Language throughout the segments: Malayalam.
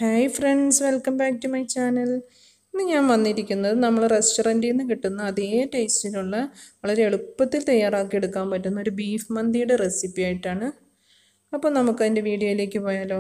hi friends welcome back to my channel ഇന്ന് ഞാൻ വന്നിരിക്കുന്നത് നമ്മൾ റെസ്റ്റോറൻറ്റിൽ നിന്ന് കിട്ടുന്ന അതേ ടേസ്റ്റിലുള്ള വളരെ എളുപ്പത്തിൽ തയ്യാറാക്കി എടുക്കാൻ പറ്റുന്ന ഒരു ബീഫ് മന്തിയുടെ റെസിപ്പി ആയിട്ടാണ് അപ്പോൾ നമുക്ക് അതിൻ്റെ വീഡിയോയിലേക്ക് പോയാലോ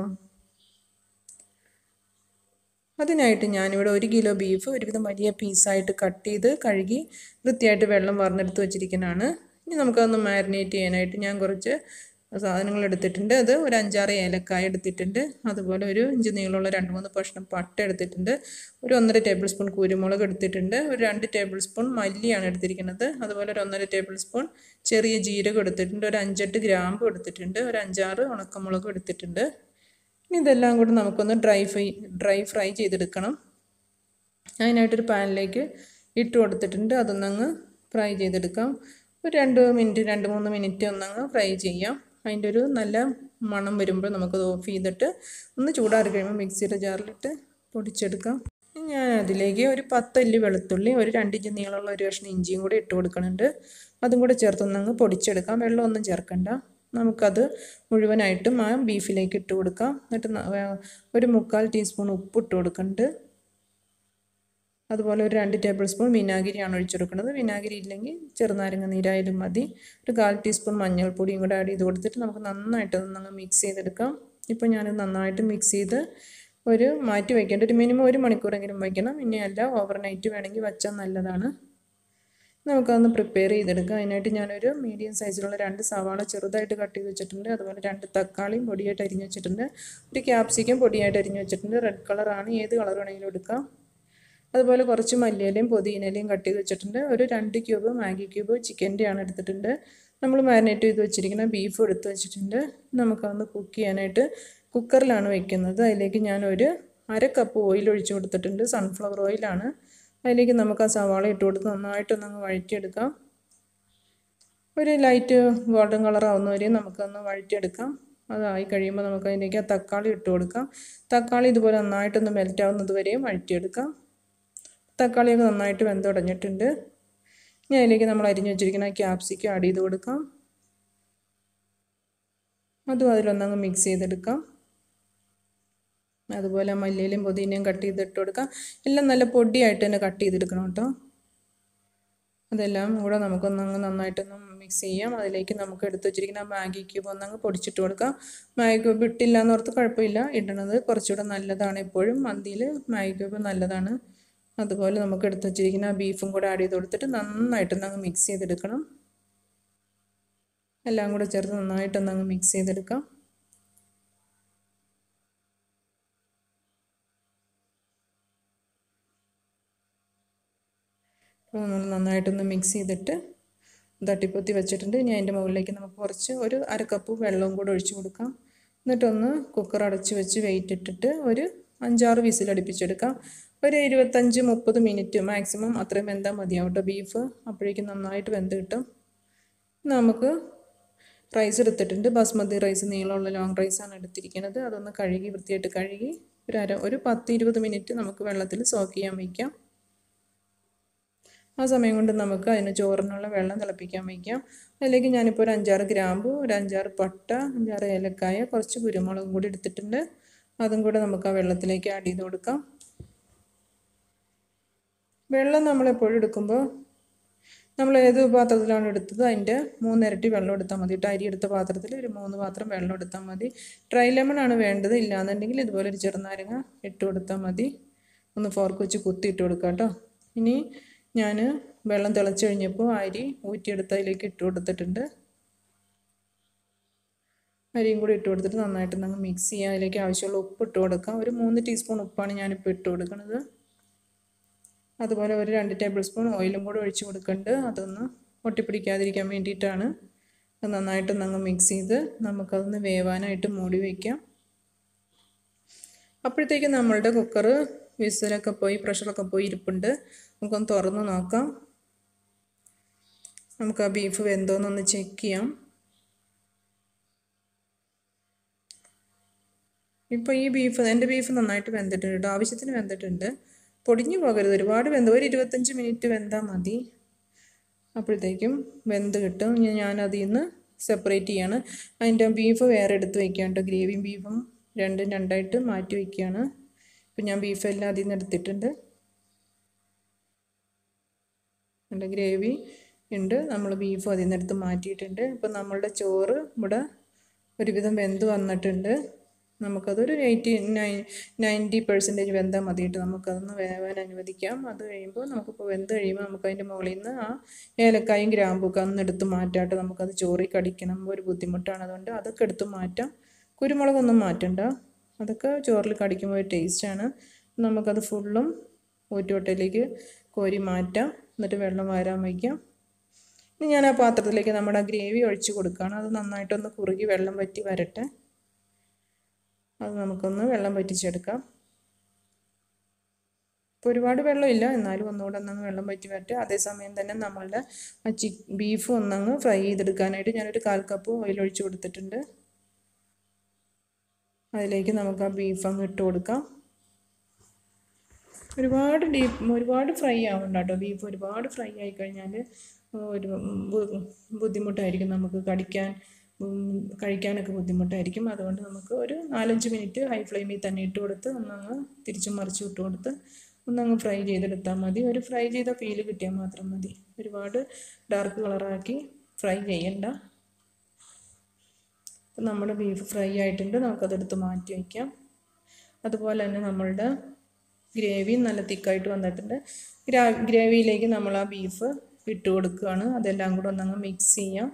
അതിനായിട്ട് ഞാനിവിടെ ഒരു കിലോ ബീഫ് ഒരുവിധം വലിയ പീസായിട്ട് കട്ട് ചെയ്ത് കഴുകി വൃത്തിയായിട്ട് വെള്ളം വാർന്നെടുത്ത് വെച്ചിരിക്കുന്നതാണ് ഇനി നമുക്കതൊന്ന് മാരിനേറ്റ് ചെയ്യാനായിട്ട് ഞാൻ കുറച്ച് സാധനങ്ങൾ എടുത്തിട്ടുണ്ട് അത് ഒരു അഞ്ചാറ് ഏലക്കായ എടുത്തിട്ടുണ്ട് അതുപോലെ ഒരു ഇഞ്ചി നീളമുള്ള രണ്ട് മൂന്ന് കഷ്ണം പട്ട എടുത്തിട്ടുണ്ട് ഒരു ഒന്നര ടേബിൾ സ്പൂൺ കുരുമുളക് എടുത്തിട്ടുണ്ട് ഒരു രണ്ട് ടേബിൾ സ്പൂൺ മല്ലിയാണ് എടുത്തിരിക്കുന്നത് അതുപോലെ ഒരു ഒന്നര ടേബിൾ സ്പൂൺ ചെറിയ ജീരകം എടുത്തിട്ടുണ്ട് ഒരു അഞ്ചെട്ട് ഗ്രാമ്പ് എടുത്തിട്ടുണ്ട് ഒരു അഞ്ചാറ് ഉണക്കമുളകും എടുത്തിട്ടുണ്ട് ഇനി ഇതെല്ലാം കൂടി നമുക്കൊന്ന് ഡ്രൈ ഫ്രൈ ഡ്രൈ ഫ്രൈ ചെയ്തെടുക്കണം അതിനായിട്ടൊരു പാനിലേക്ക് ഇട്ട് കൊടുത്തിട്ടുണ്ട് അതൊന്നങ്ങ് ഫ്രൈ ചെയ്തെടുക്കാം ഒരു രണ്ട് മിനിറ്റ് രണ്ട് മൂന്ന് മിനിറ്റ് ഒന്നങ്ങ് ഫ്രൈ ചെയ്യാം അതിൻ്റെ ഒരു നല്ല മണം വരുമ്പോൾ നമുക്കത് ഓഫ് ചെയ്തിട്ട് ഒന്ന് ചൂടാറി കഴിയുമ്പോൾ മിക്സിയുടെ ജാറിലിട്ട് പൊടിച്ചെടുക്കാം ഞാൻ അതിലേക്ക് ഒരു പത്തല്ലി വെളുത്തുള്ളി ഒരു രണ്ടിഞ്ച് നീളമുള്ള ഒരു കഷ്ണം ഇഞ്ചിയും കൂടി ഇട്ട് കൊടുക്കുന്നുണ്ട് അതും കൂടെ ചേർത്തൊന്നങ്ങ് പൊടിച്ചെടുക്കാം വെള്ളമൊന്നും ചേർക്കണ്ട നമുക്കത് മുഴുവനായിട്ടും ആ ബീഫിലേക്ക് ഇട്ട് കൊടുക്കാം എന്നിട്ട് ഒരു മുക്കാൽ ടീസ്പൂൺ ഉപ്പ് ഇട്ട് കൊടുക്കുന്നുണ്ട് അതുപോലെ ഒരു രണ്ട് ടേബിൾ സ്പൂൺ വിനാഗിരിയാണ് ഒഴിച്ചു കൊടുക്കുന്നത് വിനാഗിരി ഇല്ലെങ്കിൽ ചെറുനാരങ്ങ നീരായാലും മതി ഒരു കാൽ ടീസ്പൂൺ മഞ്ഞൾപ്പൊടിയും കൂടെ ആഡ് ചെയ്ത് കൊടുത്തിട്ട് നമുക്ക് നന്നായിട്ട് അതൊന്നങ്ങ് മിക്സ് ചെയ്തെടുക്കാം ഇപ്പോൾ ഞാനത് നന്നായിട്ട് മിക്സ് ചെയ്ത് ഒരു മാറ്റി വയ്ക്കേണ്ട ഒരു മിനിമം ഒരു മണിക്കൂറെങ്കിലും വയ്ക്കണം ഇനി അല്ല ഓവർനൈറ്റ് വേണമെങ്കിൽ വെച്ചാൽ നല്ലതാണ് നമുക്കതൊന്ന് പ്രിപ്പയർ ചെയ്തെടുക്കാം അതിനായിട്ട് ഞാനൊരു മീഡിയം സൈസിലുള്ള രണ്ട് സവാള ചെറുതായിട്ട് കട്ട് ചെയ്ത് വെച്ചിട്ടുണ്ട് അതുപോലെ രണ്ട് തക്കാളിയും പൊടിയായിട്ട് അരിഞ്ഞ് വെച്ചിട്ടുണ്ട് ഒരു ക്യാപ്സിക്കം പൊടിയായിട്ട് അരിഞ്ഞ് വെച്ചിട്ടുണ്ട് റെഡ് കളറാണ് ഏത് കളർ വേണമെങ്കിലും എടുക്കാം അതുപോലെ കുറച്ച് മല്ലിയിലയും പുതിനയിലയും കട്ട് ചെയ്ത് വെച്ചിട്ടുണ്ട് ഒരു രണ്ട് ക്യൂബ് മാഗി ക്യൂബ് ചിക്കൻ്റെ ആണ് എടുത്തിട്ടുണ്ട് നമ്മൾ മാരിനേറ്റ് ചെയ്ത് വെച്ചിരിക്കുന്ന ബീഫ് എടുത്ത് വെച്ചിട്ടുണ്ട് നമുക്കതൊന്ന് കുക്ക് ചെയ്യാനായിട്ട് കുക്കറിലാണ് വെക്കുന്നത് അതിലേക്ക് ഞാനൊരു അര കപ്പ് ഓയിൽ ഒഴിച്ച് കൊടുത്തിട്ടുണ്ട് സൺഫ്ലവർ ഓയിലാണ് അതിലേക്ക് നമുക്ക് ആ സവാള ഇട്ട് കൊടുത്ത് നന്നായിട്ടൊന്നങ്ങ് വഴറ്റിയെടുക്കാം ഒരു ലൈറ്റ് ഗോൾഡൻ കളർ ആവുന്നവരെ നമുക്കൊന്ന് വഴറ്റിയെടുക്കാം അതായി കഴിയുമ്പോൾ നമുക്ക് അതിലേക്ക് ആ തക്കാളി ഇട്ട് കൊടുക്കാം തക്കാളി ഇതുപോലെ നന്നായിട്ടൊന്ന് മെൽറ്റ് ആവുന്നത് വരെയും വഴറ്റിയെടുക്കാം തക്കാളിയൊക്കെ നന്നായിട്ട് വെന്തുടഞ്ഞിട്ടുണ്ട് ഇനി അതിലേക്ക് നമ്മൾ അരിഞ്ഞു വെച്ചിരിക്കുന്ന ക്യാപ്സിക്കം ആഡ് ചെയ്ത് കൊടുക്കാം അതും അതിലൊന്നങ്ങ് മിക്സ് ചെയ്തെടുക്കാം അതുപോലെ മല്ലിയിലും പുതിനയും കട്ട് ചെയ്തിട്ട് കൊടുക്കാം എല്ലാം നല്ല പൊടിയായിട്ട് തന്നെ കട്ട് ചെയ്തെടുക്കണം കേട്ടോ അതെല്ലാം കൂടെ നമുക്കൊന്നങ്ങ് നന്നായിട്ടൊന്ന് മിക്സ് ചെയ്യാം അതിലേക്ക് നമുക്ക് എടുത്ത് വെച്ചിരിക്കുന്ന മാഗി ക്യൂബ് ഒന്നങ്ങ് പൊടിച്ചിട്ട് കൊടുക്കാം മാഗി ക്യൂബ് ഇട്ടില്ല എന്നോർത്ത് കുഴപ്പമില്ല ഇടണത് കുറച്ചുകൂടെ നല്ലതാണ് എപ്പോഴും മന്തിയിൽ മാഗി ക്യൂബ് നല്ലതാണ് അതുപോലെ നമുക്ക് എടുത്ത് വെച്ചിരിക്കുന്ന ബീഫും കൂടെ ആഡ് ചെയ്ത് കൊടുത്തിട്ട് നന്നായിട്ടൊന്നങ്ങ് മിക്സ് ചെയ്തെടുക്കണം എല്ലാം കൂടെ ചേർത്ത് നന്നായിട്ടൊന്നങ്ങ് മിക്സ് ചെയ്തെടുക്കാം അപ്പോൾ നമ്മൾ നന്നായിട്ടൊന്ന് മിക്സ് ചെയ്തിട്ട് തട്ടിപ്പൊത്തി വെച്ചിട്ടുണ്ട് ഇനി അതിൻ്റെ മുകളിലേക്ക് നമുക്ക് കുറച്ച് ഒരു അര കപ്പ് വെള്ളവും കൂടെ ഒഴിച്ച് കൊടുക്കാം എന്നിട്ടൊന്ന് കുക്കർ അടച്ച് വെച്ച് വെയിറ്റ് ഇട്ടിട്ട് ഒരു അഞ്ചാറ് വിസിലടുപ്പിച്ചെടുക്കാം ഒരു ഇരുപത്തഞ്ച് മുപ്പത് മിനിറ്റ് മാക്സിമം അത്രയും വെന്താൽ മതിയാവും കേട്ടോ ബീഫ് അപ്പോഴേക്കും നന്നായിട്ട് വെന്ത് കിട്ടും നമുക്ക് റൈസ് എടുത്തിട്ടുണ്ട് ബാസ്മതി റൈസ് നീളമുള്ള ലോങ് റൈസാണ് എടുത്തിരിക്കുന്നത് അതൊന്ന് കഴുകി വൃത്തിയായിട്ട് കഴുകി ഒരു അര ഒരു പത്ത് ഇരുപത് മിനിറ്റ് നമുക്ക് വെള്ളത്തിൽ സോക്ക് ചെയ്യാൻ വയ്ക്കാം ആ സമയം കൊണ്ട് നമുക്ക് അതിന് ചോറിനുള്ള വെള്ളം തിളപ്പിക്കാൻ വയ്ക്കാം അതിലേക്ക് ഞാനിപ്പോൾ ഒരു അഞ്ചാറ് ഗ്രാമ്പു ഒരു അഞ്ചാറ് പട്ട അഞ്ചാറ് ഏലക്കായ കുറച്ച് കുരുമുളകും കൂടി എടുത്തിട്ടുണ്ട് അതും കൂടെ നമുക്ക് ആ വെള്ളത്തിലേക്ക് ആഡ് ചെയ്ത് കൊടുക്കാം വെള്ളം നമ്മൾ എപ്പോഴും എടുക്കുമ്പോൾ നമ്മൾ ഏത് പാത്രത്തിലാണ് എടുത്തത് അതിൻ്റെ മൂന്നിരട്ടി വെള്ളം എടുത്താൽ മതി കേട്ടോ അരി എടുത്ത പാത്രത്തിൽ ഒരു മൂന്ന് പാത്രം വെള്ളം എടുത്താൽ മതി ഡ്രൈ ലെമൺ ആണ് വേണ്ടത് ഇല്ലാന്നുണ്ടെങ്കിൽ ഇതുപോലെ ഒരു ചെറുനാരങ്ങ ഇട്ട് കൊടുത്താൽ മതി ഒന്ന് ഫോർക്ക് വെച്ച് കുത്തി ഇട്ട് കൊടുക്കാം കേട്ടോ ഇനി ഞാൻ വെള്ളം തിളച്ച് കഴിഞ്ഞപ്പോൾ അരി ഊറ്റിയെടുത്ത് അതിലേക്ക് ഇട്ട് കൊടുത്തിട്ടുണ്ട് അരിയും കൂടി ഇട്ട് കൊടുത്തിട്ട് നന്നായിട്ട് നമ്മൾ മിക്സ് ചെയ്യാം അതിലേക്ക് ആവശ്യമുള്ള ഉപ്പ് ഇട്ട് കൊടുക്കാം ഒരു മൂന്ന് ടീസ്പൂൺ ഉപ്പാണ് ഞാനിപ്പോൾ ഇട്ട് കൊടുക്കുന്നത് അതുപോലെ ഒരു രണ്ട് ടേബിൾ സ്പൂൺ ഓയിലും കൂടെ ഒഴിച്ച് കൊടുക്കുന്നുണ്ട് അതൊന്ന് ഒട്ടിപ്പിടിക്കാതിരിക്കാൻ വേണ്ടിയിട്ടാണ് അത് നന്നായിട്ട് അങ്ങ് മിക്സ് ചെയ്ത് നമുക്കതൊന്ന് വേവാനായിട്ട് മൂടി വയ്ക്കാം അപ്പോഴത്തേക്ക് നമ്മളുടെ കുക്കർ വിസിലൊക്കെ പോയി പ്രഷറൊക്കെ പോയി ഇരിപ്പുണ്ട് നമുക്കൊന്ന് തുറന്ന് നോക്കാം നമുക്ക് ആ ബീഫ് വെന്തോന്നൊന്ന് ചെക്ക് ചെയ്യാം ഇപ്പോൾ ഈ ബീഫ് എൻ്റെ ബീഫ് നന്നായിട്ട് വെന്തിട്ടുണ്ട് കേട്ടോ ആവശ്യത്തിന് വെന്തിട്ടുണ്ട് പൊടിഞ്ഞു പോകരുത് ഒരുപാട് വെന്ത് ഒരു ഇരുപത്തഞ്ച് മിനിറ്റ് വെന്താൽ മതി അപ്പോഴത്തേക്കും വെന്ത് കിട്ടും ഞാൻ അതിൽ നിന്ന് സെപ്പറേറ്റ് ചെയ്യാണ് അതിൻ്റെ ബീഫ് വേറെ എടുത്ത് വയ്ക്കാണ്ട് ഗ്രേവിയും ബീഫും രണ്ടും രണ്ടായിട്ട് മാറ്റി വയ്ക്കുകയാണ് ഇപ്പം ഞാൻ ബീഫ് എല്ലാം അതിൽ നിന്ന് എടുത്തിട്ടുണ്ട് നല്ല ഗ്രേവി ഉണ്ട് നമ്മൾ ബീഫ് അതിൽ നിന്ന് എടുത്ത് മാറ്റിയിട്ടുണ്ട് ഇപ്പം നമ്മളുടെ ചോറ് ഇവിടെ ഒരുവിധം വെന്ത് വന്നിട്ടുണ്ട് നമുക്കതൊരു എയ്റ്റി നയൻ നയൻറ്റി പെർസെൻറ്റേജ് വെന്താൽ മതിയിട്ട് നമുക്കതൊന്ന് വേവാൻ അനുവദിക്കാം അത് കഴിയുമ്പോൾ നമുക്കിപ്പോൾ വെന്ത് കഴിയുമ്പോൾ നമുക്ക് അതിൻ്റെ മുകളിൽ നിന്ന് ആ ഏലക്കായും ഗ്രാമ്പും ഒന്ന് എടുത്ത് മാറ്റാട്ട് നമുക്കത് ചോറി കടിക്കണം ഒരു ബുദ്ധിമുട്ടാണ് അതുകൊണ്ട് അതൊക്കെ എടുത്ത് മാറ്റാം കുരുമുളകൊന്നും മാറ്റണ്ട അതൊക്കെ ചോറിൽ കടിക്കുമ്പോൾ ഒരു ടേസ്റ്റാണ് നമുക്കത് ഫുള്ളും ഊറ്റുവട്ടയിലേക്ക് കോരി മാറ്റാം എന്നിട്ട് വെള്ളം വാരാൻ വയ്ക്കാം ഇനി ഞാൻ ആ പാത്രത്തിലേക്ക് നമ്മുടെ ഗ്രേവി ഒഴിച്ച് കൊടുക്കുകയാണ് അത് നന്നായിട്ടൊന്ന് കുറുകി വെള്ളം വറ്റി വരട്ടെ അത് നമുക്കൊന്ന് വെള്ളം വറ്റിച്ചെടുക്കാം ഇപ്പോൾ ഒരുപാട് വെള്ളമില്ല എന്നാലും ഒന്നുകൂടെ ഒന്നങ്ങ് വെള്ളം വറ്റി വരട്ടെ അതേസമയം തന്നെ നമ്മളുടെ ആ ചി ബീഫ് ഒന്നങ്ങ് ഫ്രൈ ചെയ്തെടുക്കാനായിട്ട് ഞാനൊരു കാൽ കപ്പ് ഓയിൽ ഒഴിച്ച് കൊടുത്തിട്ടുണ്ട് അതിലേക്ക് നമുക്ക് ആ ബീഫ് അങ്ങ് ഇട്ട് കൊടുക്കാം ഒരുപാട് ഡീപ്പ് ഒരുപാട് ഫ്രൈ ആവണ്ട കേട്ടോ ബീഫ് ഒരുപാട് ഫ്രൈ ആയി കഴിഞ്ഞാൽ ഒരു ബുദ്ധിമുട്ടായിരിക്കും നമുക്ക് കടിക്കാൻ കഴിക്കാനൊക്കെ ബുദ്ധിമുട്ടായിരിക്കും അതുകൊണ്ട് നമുക്ക് ഒരു നാലഞ്ച് മിനിറ്റ് ഹൈ ഫ്ലെയിമിൽ തന്നെ ഇട്ട് കൊടുത്ത് ഒന്നങ്ങ് തിരിച്ചും മറിച്ചും ഇട്ട് കൊടുത്ത് ഒന്നങ്ങ് ഫ്രൈ ചെയ്തെടുത്താൽ മതി ഒരു ഫ്രൈ ചെയ്ത ഫീല് കിട്ടിയാൽ മാത്രം മതി ഒരുപാട് ഡാർക്ക് കളറാക്കി ഫ്രൈ ചെയ്യണ്ട അപ്പം നമ്മുടെ ബീഫ് ഫ്രൈ ആയിട്ടുണ്ട് നമുക്കതെടുത്ത് മാറ്റി വയ്ക്കാം അതുപോലെ തന്നെ നമ്മളുടെ ഗ്രേവി നല്ല തിക്കായിട്ട് വന്നിട്ടുണ്ട് ഗ്രാ ഗ്രേവിയിലേക്ക് നമ്മൾ ആ ബീഫ് ഇട്ട് കൊടുക്കുകയാണ് അതെല്ലാം കൂടെ ഒന്നങ്ങ് മിക്സ് ചെയ്യാം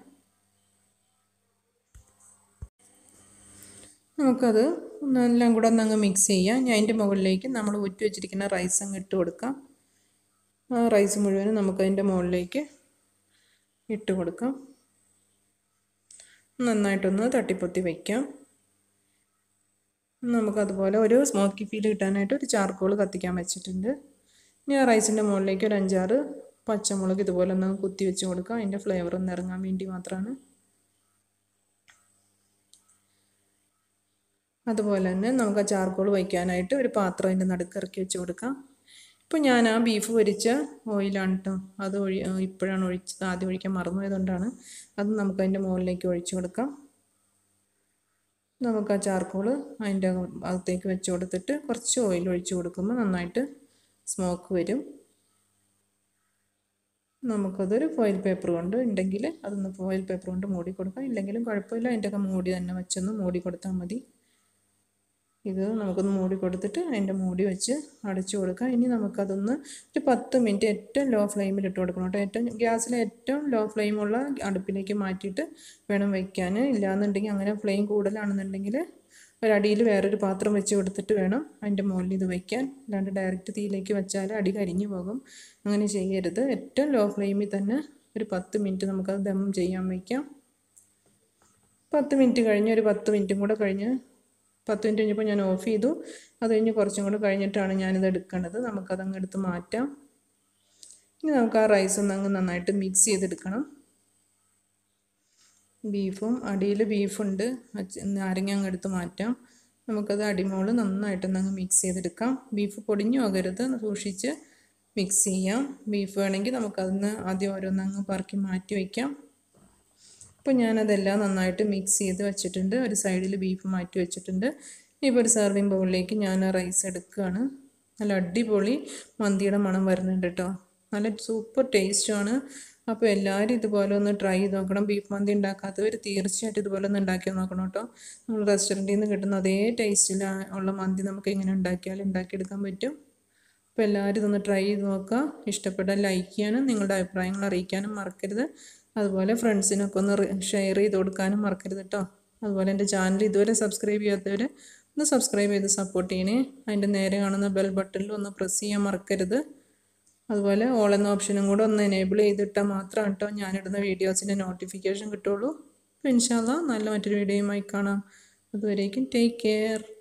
നമുക്കത് എല്ലാം കൂടെ ഒന്നങ്ങ് മിക്സ് ചെയ്യാം ഞാൻ അതിൻ്റെ മുകളിലേക്ക് നമ്മൾ ഊറ്റി വെച്ചിരിക്കുന്ന റൈസ് അങ്ങ് ഇട്ട് കൊടുക്കാം ആ റൈസ് മുഴുവനും നമുക്കതിൻ്റെ മുകളിലേക്ക് ഇട്ട് കൊടുക്കാം നന്നായിട്ടൊന്ന് തട്ടിപ്പൊത്തി വയ്ക്കാം നമുക്കതുപോലെ ഒരു സ്മോക്കി ഫീൽ കിട്ടാനായിട്ട് ഒരു ചാർക്കോൾ കത്തിക്കാൻ വെച്ചിട്ടുണ്ട് ഇനി ആ റൈസിൻ്റെ മുകളിലേക്ക് ഒരു അഞ്ചാറ് പച്ചമുളക് ഇതുപോലെ ഒന്ന് കുത്തി വെച്ച് കൊടുക്കാം അതിൻ്റെ ഫ്ലേവർ ഒന്ന് ഇറങ്ങാൻ വേണ്ടി മാത്രമാണ് അതുപോലെ തന്നെ നമുക്ക് ആ ചാർക്കോൾ വയ്ക്കാനായിട്ട് ഒരു പാത്രം അതിൻ്റെ നടുക്ക് ഇറക്കി വെച്ച് കൊടുക്കാം ഇപ്പോൾ ഞാൻ ആ ബീഫ് പൊരിച്ച ഓയിലാണ് കേട്ടോ അത് ഒഴി ഇപ്പോഴാണ് ഒഴിച്ചത് ആദ്യം ഒഴിക്കാൻ മറന്നുപോയതുകൊണ്ടാണ് അത് നമുക്ക് അതിൻ്റെ മുകളിലേക്ക് ഒഴിച്ചു കൊടുക്കാം നമുക്ക് ആ ചാർക്കോൾ അതിൻ്റെ അകത്തേക്ക് വെച്ച് കൊടുത്തിട്ട് കുറച്ച് ഓയിൽ ഒഴിച്ച് കൊടുക്കുമ്പോൾ നന്നായിട്ട് സ്മോക്ക് വരും നമുക്കതൊരു ഫോയിൽ പേപ്പർ കൊണ്ട് ഉണ്ടെങ്കിൽ അതൊന്ന് ഫോയിൽ പേപ്പർ കൊണ്ട് മൂടി കൊടുക്കാം ഇല്ലെങ്കിലും കുഴപ്പമില്ല അതിൻ്റെയൊക്കെ മൂടി തന്നെ വെച്ചൊന്ന് മൂടി കൊടുത്താൽ മതി ഇത് നമുക്കൊന്ന് മൂടി കൊടുത്തിട്ട് അതിൻ്റെ മൂടി വെച്ച് അടച്ചു കൊടുക്കാം ഇനി നമുക്കതൊന്ന് ഒരു പത്ത് മിനിറ്റ് ഏറ്റവും ലോ ഫ്ലെയിമിൽ ഇട്ട് കൊടുക്കണം കേട്ടോ ഏറ്റവും ഗ്യാസിലെ ഏറ്റവും ലോ ഫ്ലെയിമുള്ള അടുപ്പിലേക്ക് മാറ്റിയിട്ട് വേണം വയ്ക്കാൻ ഇല്ലാന്നുണ്ടെങ്കിൽ അങ്ങനെ ഫ്ലെയിം കൂടുതലാണെന്നുണ്ടെങ്കിൽ ഒരടിയിൽ വേറൊരു പാത്രം വെച്ച് കൊടുത്തിട്ട് വേണം അതിൻ്റെ മുകളിൽ ഇത് വയ്ക്കാൻ അല്ലാണ്ട് ഡയറക്റ്റ് തീയിലേക്ക് വെച്ചാൽ അടി കരിഞ്ഞു പോകും അങ്ങനെ ചെയ്യരുത് ഏറ്റവും ലോ ഫ്ലെയിമിൽ തന്നെ ഒരു പത്ത് മിനിറ്റ് നമുക്കത് ദം ചെയ്യാൻ വയ്ക്കാം പത്ത് മിനിറ്റ് കഴിഞ്ഞ് ഒരു പത്ത് മിനിറ്റും കൂടെ കഴിഞ്ഞ് പത്ത് മിനിറ്റ് കഴിഞ്ഞപ്പോൾ ഞാൻ ഓഫ് ചെയ്തു അത് കഴിഞ്ഞ് കുറച്ചും കൂടെ കഴിഞ്ഞിട്ടാണ് ഞാനിത് എടുക്കേണ്ടത് നമുക്കതങ്ങ് എടുത്ത് മാറ്റാം ഇനി നമുക്ക് ആ റൈസ് ഒന്ന് അങ്ങ് നന്നായിട്ട് മിക്സ് ചെയ്തെടുക്കണം ബീഫും അടിയിൽ ബീഫുണ്ട് നാരങ്ങ അങ്ങ് എടുത്ത് മാറ്റാം നമുക്കത് അടിമോള് നന്നായിട്ടൊന്ന് അങ്ങ് മിക്സ് ചെയ്തെടുക്കാം ബീഫ് പൊടിഞ്ഞു പോകരുത് സൂക്ഷിച്ച് മിക്സ് ചെയ്യാം ബീഫ് വേണമെങ്കിൽ നമുക്കതിന്ന് ആദ്യം ഓരോന്നങ്ങ് പറക്കി മാറ്റി വയ്ക്കാം ഇപ്പോൾ ഞാനതെല്ലാം നന്നായിട്ട് മിക്സ് ചെയ്ത് വെച്ചിട്ടുണ്ട് ഒരു സൈഡിൽ ബീഫ് മാറ്റി വെച്ചിട്ടുണ്ട് ഇപ്പോൾ ഒരു സെർവിങ് ബൗളിലേക്ക് ഞാൻ റൈസ് എടുക്കുകയാണ് നല്ല അടിപൊളി മന്തിയുടെ മണം വരുന്നുണ്ട് കേട്ടോ നല്ല സൂപ്പർ ടേസ്റ്റുമാണ് അപ്പോൾ എല്ലാവരും ഇതുപോലെ ഒന്ന് ട്രൈ ചെയ്ത് നോക്കണം ബീഫ് മന്തി ഉണ്ടാക്കാത്തവർ തീർച്ചയായിട്ടും ഇതുപോലെ ഒന്ന് ഉണ്ടാക്കി നോക്കണം കേട്ടോ നമ്മൾ റെസ്റ്റോറൻറ്റിൽ നിന്ന് കിട്ടുന്ന അതേ ടേസ്റ്റിൽ ഉള്ള മന്തി നമുക്ക് എങ്ങനെ ഉണ്ടാക്കിയാലും ഉണ്ടാക്കിയെടുക്കാൻ പറ്റും അപ്പോൾ എല്ലാവരും ഇതൊന്ന് ട്രൈ ചെയ്ത് നോക്കുക ഇഷ്ടപ്പെട്ടാൽ ലൈക്ക് ചെയ്യാനും നിങ്ങളുടെ അഭിപ്രായങ്ങൾ അറിയിക്കാനും മറക്കരുത് അതുപോലെ ഫ്രണ്ട്സിനൊക്കെ ഒന്ന് ഷെയർ ചെയ്ത് കൊടുക്കാനും മറക്കരുത് കേട്ടോ അതുപോലെ എൻ്റെ ചാനൽ ഇതുവരെ സബ്സ്ക്രൈബ് ചെയ്യാത്തവർ ഒന്ന് സബ്സ്ക്രൈബ് ചെയ്ത് സപ്പോർട്ട് ചെയ്യണേ അതിൻ്റെ നേരെ കാണുന്ന ബെൽ ബട്ടണിൽ ഒന്ന് പ്രസ് ചെയ്യാൻ മറക്കരുത് അതുപോലെ ഓൾ എന്ന ഓപ്ഷനും കൂടെ ഒന്ന് എനേബിൾ ചെയ്തിട്ടാൽ മാത്രമാണ് കേട്ടോ ഞാനിടുന്ന വീഡിയോസിൻ്റെ നോട്ടിഫിക്കേഷൻ കിട്ടുള്ളൂ അപ്പോൾ ഇൻഷാല്ല നല്ല മറ്റൊരു വീഡിയോയുമായി കാണാം അതുവരേക്കും ടേക്ക് കെയർ